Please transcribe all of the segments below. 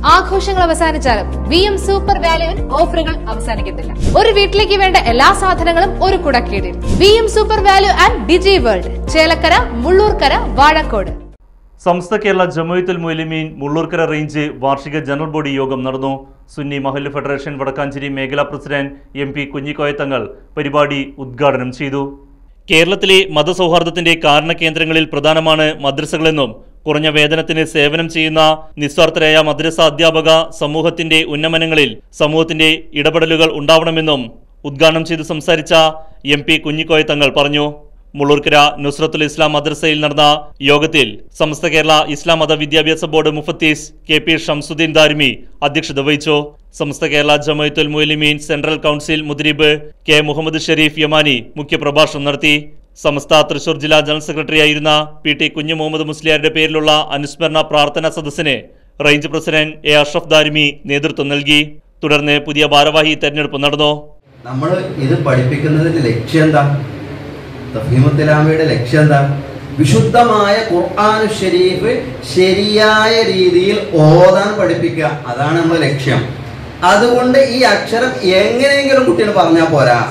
ആഘോഷങ്ങൾ അവസാനിച്ചാലും V M super വാല്യുവിൽ ഓഫറുകൾ അവസാനിക്കുന്നില്ല ഒരു വീട്ടിലേക്ക് വേണ്ട എല്ലാ സാധനങ്ങളും ഒരു കുടക്കീഴിൽ V M super value and digi world Chelakkara Mullurkara Vazhakkode Samastha Kerala Jamiyyathul Muallimeen Mullurkara range വാർഷിക ജനറൽ ബോഡി യോഗം നടന്നു സുന്നി മഹല്ല് ഫെഡറേഷൻ വടക്കാഞ്ചേരി മേഖലാ പ്രസിഡന്റ് എം പി കുഞ്ഞിക്കോയത്തങ്ങൾ പരിപാടി ഉദ്ഘാടനം ചെയ്തു കേരളത്തിലെ മതസൗഹാർദ്ദത്തിന്റെ കാരണകേന്ദ്രങ്ങളിൽ പ്രധാനമാണ് മദ്രസകളെന്നും കുറഞ്ഞ വേതനത്തിന് സേവനം ചെയ്യുന്ന നിസ്വാർത്ഥരായ മദ്രസ അധ്യാപക സമൂഹത്തിന്റെ ഉന്നമനങ്ങളിൽ സമൂഹത്തിന്റെ ഇടപെടലുകൾ ഉണ്ടാവണമെന്നും ഉദ്ഘാടനം ചെയ്ത് സംസാരിച്ച എം പി കുഞ്ഞിക്കോയത്തങ്ങൾ പറഞ്ഞു മുള്ളൂർക്കര നുസ്രത്തുൽ ഇസ്ലാം മദ്രസയിൽ നടന്ന യോഗത്തിൽ സമസ്ത കേരള ഇസ്ലാം മത വിദ്യാഭ്യാസ ബോർഡ് മുഫത്തീസ് കെ പി ഷംസുദ്ദീൻ ദാരിമി അധ്യക്ഷത വഹിച്ചു സമസ്ത കേരള ജമയത്തുൽ മുലിമീൻ സെൻട്രൽ കൗൺസിൽ മുദ്രീബ് കെ മുഹമ്മദ് ഷെരീഫ് യമാനി മുഖ്യപ്രഭാഷണം നടത്തി സമസ്ത തൃശൂർ ജില്ലാ ജനറൽ സെക്രട്ടറിയായിരുന്ന പി ടി കുഞ്ഞു മുഹമ്മദ് മുസ്ലിയാരുടെ പേരിലുള്ള അനുസ്മരണ പ്രാർത്ഥനാ സദസ്സിന് range president A Ashraf Darimi നേതൃത്വം നൽകി തുടർന്ന് പുതിയ ഭാരവാഹി തെരഞ്ഞെടുപ്പ് നടന്നു നമ്മൾ ഇത് പഠിപ്പിക്കുന്നതിന്റെ ലക്ഷ്യം എന്താ തഫീമുത്തലാമയുടെ ലക്ഷ്യം എന്താ വിശുദ്ധമായ ഖുർആൻ ഷരീഫ് ശരിയായ രീതിയിൽ ഓതാൻ പഠിപ്പിക്കുക അതാണ് നമ്മുടെ ലക്ഷ്യം അതുകൊണ്ട് ഈ അക്ഷരം എങ്ങനെയെങ്കിലും കുട്ടികൾ പറഞ്ഞാൽ പോരാ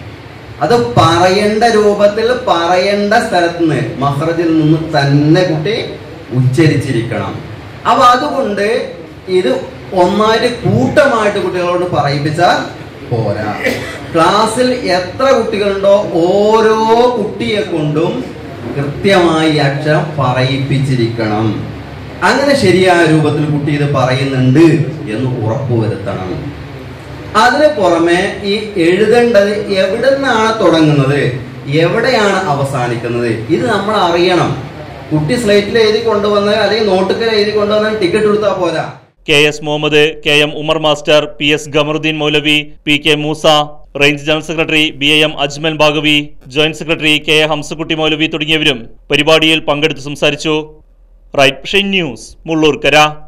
അത് പറയേണ്ട രൂപത്തിൽ പറയേണ്ട സ്ഥലത്ത് നിന്ന് മഹ്റജിൽ നിന്ന് തന്നെ കുട്ടി ഉച്ചരിച്ചിരിക്കണം അപ്പൊ അതുകൊണ്ട് ഇത് ഒന്നായിട്ട് കൂട്ടമായിട്ട് കുട്ടികളോട് പറയിപ്പിച്ചാൽ പോരാ ക്ലാസ്സിൽ എത്ര കുട്ടികളുണ്ടോ ഓരോ കുട്ടിയെ കൊണ്ടും കൃത്യമായി ഈ അക്ഷരം പറയിപ്പിച്ചിരിക്കണം അങ്ങനെ ശരിയായ രൂപത്തിൽ കുട്ടി ഇത് പറയുന്നുണ്ട് എന്ന് ഉറപ്പുവരുത്തണം അതിന് പുറമെ ഈ എഴുതേണ്ടത് എവിടെ നിന്നാണ് തുടങ്ങുന്നത് എവിടെയാണ് അവസാനിക്കുന്നത് ഇത് നമ്മൾ അറിയണം കുട്ടി സ്ലേറ്റിൽ എഴുതി കൊണ്ടുവന്ന് അല്ലെങ്കിൽ നോട്ടുക്കൽ എഴുതി കൊണ്ടുവന്ന് ടിക്കറ്റ് കൊടുത്താൽ പോരാ K S Muhammad K M Umar master P S Qamaruddin Moulavi P K Moosa range general secretary B A M Ajmal Baghavi joint secretary K A Hamzakutty Moulavi തുടങ്ങിയവരും പരിപാടിയിൽ പങ്കെടുത്ത് സംസാരിച്ചു റൈറ്റ് ന്യൂസ് മുള്ളൂർക്കര